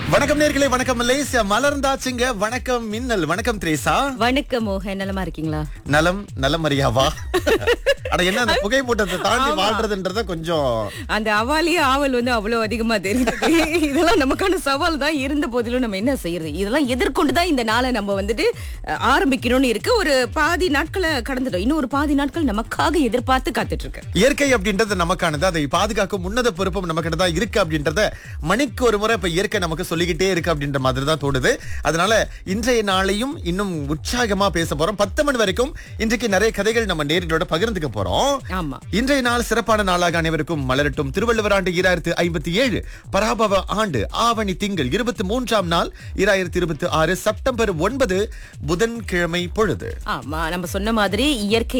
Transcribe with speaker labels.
Speaker 1: வணக்கம் நேர்களே வணக்கம் மலேசியா மலர்ந்தாச்சுங்க வணக்கம் மின்னல் வணக்கம் திரேசா
Speaker 2: வணக்கம் மோகன் நலமா இருக்கீங்களா
Speaker 1: நலம் நலம் மரியாவா அட என்ன அந்த புகைப்பூட்டத்தை தாண்டி வாழ்றதுன்றத கொஞ்சம்
Speaker 2: அந்த அவாலிய ஆவல் வந்து அவ்வளவு அதிகமா தெரியுது இதெல்லாம் நமக்கான சவால் தான் இருந்த போதிலும் நம்ம என்ன செய்யறது இதெல்லாம் எதிர்கொண்டு தான் இந்த நாளை நம்ம வந்துட்டு அஹ், ஆரம்பிக்கணும்னு இருக்கு ஒரு பாதி நாட்களை கடந்துட்டோம் இன்னும் ஒரு பாதி நாட்கள் நமக்காக எதிர்பார்த்து காத்துட்டு இருக்கு
Speaker 1: இயற்கை அப்படின்றது நமக்கானது அதை பாதுகாக்கும் உன்னத பொறுப்பும் நமக்கிட்ட தான் இருக்கு அப்படின்றத மணிக்கு ஒரு முறை இப்ப இயற்கை நமக்கு சொல்லிக்கிட்டே இருக்கு அப்படின்ற மாதிரி தான் தோணுது அதனால இன்றைய நாளையும் இன்னும் உற்சாகமா பேச போறோம் பத்து மணி வரைக்கும் இன்றைக்கு நிறைய கதைகள் நம்ம நேர்களோட பகிர்ந்துக்க போறோம்
Speaker 2: ஆமா
Speaker 1: இன்றைய நாள் சிறப்பான நாளாக அனைவருக்கும் மலரட்டும் திருவள்ளுவர் ஆண்டு இராயிரத்து ஐம்பத்தி ஏழு பராபவ ஆண்டு ஆவணி திங்கள் இருபத்தி மூன்றாம் நாள் இராயிரத்தி இருபத்தி ஆறு செப்டம்பர் ஒன்பது புதன்கிழமை பொழுது
Speaker 2: ஆமா நம்ம சொன்ன மாதிரி இயற்கை